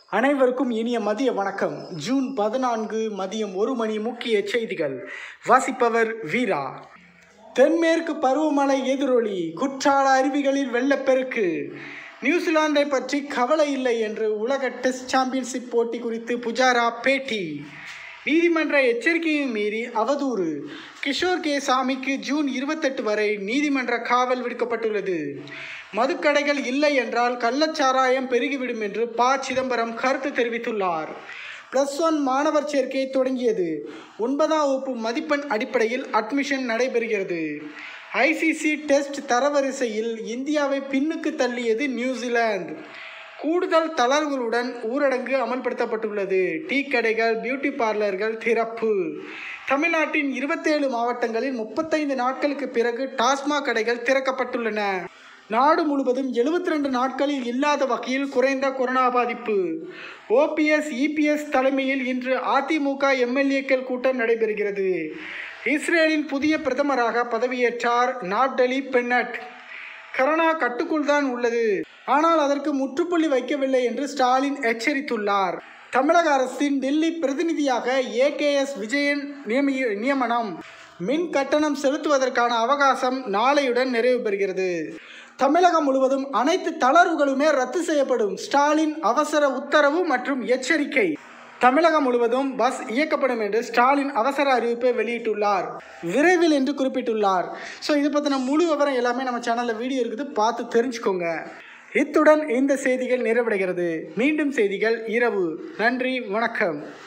அனைவருக்கும் இனிய மதிய வணக்கம் ஜூன் பதினான்கு மதியம் ஒரு மணி முக்கிய செய்திகள் வாசிப்பவர் வீரா தென்மேற்கு பருவமழை எதிரொலி குற்றால அருவிகளில் வெள்ளப்பெருக்கு நியூசிலாந்தை பற்றி கவலை இல்லை என்று உலக டெஸ்ட் சாம்பியன்ஷிப் போட்டி குறித்து புஜாரா பேட்டி நீதிமன்ற எச்சரிக்கையை மீறி அவதூறு கிஷோர் கே சாமிக்கு ஜூன் இருபத்தெட்டு வரை நீதிமன்ற காவல் விடுக்கப்பட்டுள்ளது மதுக்கடைகள் இல்லை என்றால் கள்ளச்சாராயம் பெருகிவிடும் என்று ப சிதம்பரம் கருத்து தெரிவித்துள்ளார் ப்ளஸ் ஒன் மாணவர் சேர்க்கை தொடங்கியது ஒன்பதாம் வகுப்பு மதிப்பெண் அடிப்படையில் அட்மிஷன் நடைபெறுகிறது ஐசிசி டெஸ்ட் தரவரிசையில் இந்தியாவை பின்னுக்கு தள்ளியது நியூசிலாந்து கூடுதல் தளர்வுகளுடன் ஊரடங்கு அமல்படுத்தப்பட்டுள்ளது டீ கடைகள் பியூட்டி பார்லர்கள் திறப்பு தமிழ்நாட்டின் இருபத்தேழு மாவட்டங்களில் முப்பத்தைந்து நாட்களுக்கு பிறகு டாஸ்மாக் கடைகள் திறக்கப்பட்டுள்ளன நாடு முழுவதும் எழுபத்தி ரெண்டு நாட்களில் இல்லாத வகையில் குறைந்த கொரோனா பாதிப்பு ஓபிஎஸ் இபிஎஸ் தலைமையில் இன்று அதிமுக எம்எல்ஏக்கள் கூட்டம் நடைபெறுகிறது இஸ்ரேலின் புதிய பிரதமராக பதவியேற்றார் நாப்டலி பென்னட் கரோனா கட்டுக்குள் தான் உள்ளது ஆனால் அதற்கு முற்றுப்புள்ளி வைக்கவில்லை என்று ஸ்டாலின் எச்சரித்துள்ளார் தமிழக அரசின் டெல்லி பிரதிநிதியாக ஏகேஎஸ் விஜயன் நியமி நியமனம் மின் கட்டணம் செலுத்துவதற்கான அவகாசம் நாளையுடன் நிறைவு பெறுகிறது தமிழகம் முழுவதும் அனைத்து தளர்வுகளுமே ரத்து செய்யப்படும் ஸ்டாலின் அவசர உத்தரவு மற்றும் எச்சரிக்கை தமிழகம் முழுவதும் பஸ் இயக்கப்படும் என்று ஸ்டாலின் அவசர அறிவிப்பை வெளியிட்டுள்ளார் விரைவில் என்று குறிப்பிட்டுள்ளார் ஸோ இது பற்றின முழு விவரம் எல்லாமே நம்ம சேனலில் வீடியோ இருக்குது பார்த்து தெரிஞ்சுக்கோங்க இத்துடன் இந்த செய்திகள் நிறைவடைகிறது மீண்டும் செய்திகள் இரவு நன்றி வணக்கம்